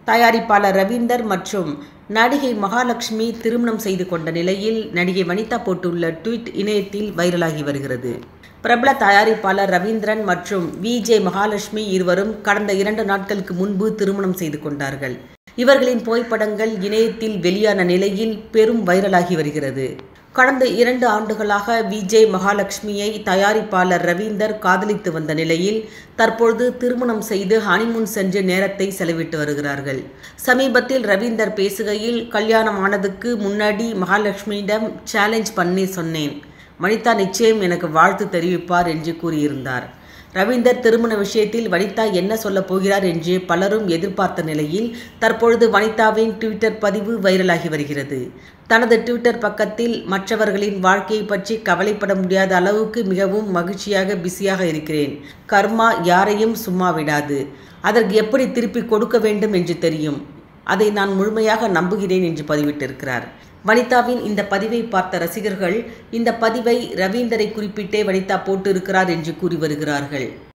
தயாரிப்பாளர் ரவீந்தர் மற்றும் நடிகை மகாலட்சுமி திருமணம் செய்து கொண்ட நிலையில் நடிகை வனிதா போட்டுள்ள ட்வீட் இணையத்தில் வைரலாகி வருகிறது பிரபல தயாரிப்பாளர் ரவீந்திரன் மற்றும் வி ஜே மகாலட்சுமி இருவரும் கடந்த இரண்டு நாட்களுக்கு முன்பு திருமணம் செய்து கொண்டார்கள் இவர்களின் புகைப்படங்கள் இணையத்தில் வெளியான நிலையில் பெரும் வைரலாகி வருகிறது கடந்த இரண்டு ஆண்டுகளாக விஜய் மகாலட்சுமியை தயாரிப்பாளர் ரவீந்தர் காதலித்து வந்த நிலையில் தற்பொழுது திருமணம் செய்து ஹனிமூன் சென்று நேரத்தை செலவிட்டு வருகிறார்கள் சமீபத்தில் ரவீந்தர் பேசுகையில் கல்யாணம் ஆனதுக்கு முன்னாடி மகாலட்சுமியிடம் சேலஞ்ச் பண்ணி சொன்னேன் வனிதா நிச்சயம் எனக்கு வாழ்த்து தெரிவிப்பார் என்று கூறியிருந்தார் ரவீந்தர் திருமண விஷயத்தில் வனிதா என்ன சொல்லப் போகிறார் என்று பலரும் எதிர்பார்த்த நிலையில் தற்பொழுது வனிதாவின் ட்விட்டர் பதிவு வைரலாகி வருகிறது தனது ட்விட்டர் பக்கத்தில் மற்றவர்களின் வாழ்க்கையை பற்றி கவலைப்பட முடியாத அளவுக்கு மிகவும் மகிழ்ச்சியாக பிஸியாக இருக்கிறேன் கர்மா யாரையும் சும்மா விடாது அதற்கு எப்படி திருப்பி கொடுக்க வேண்டும் என்று தெரியும் அதை நான் முழுமையாக நம்புகிறேன் என்று பதிவிட்டிருக்கிறார் வனிதாவின் இந்த பதிவை பார்த்த ரசிகர்கள் இந்த பதிவை ரவீந்தரை குறிப்பிட்டே வனிதா போட்டு இருக்கிறார் என்று கூறி வருகிறார்கள்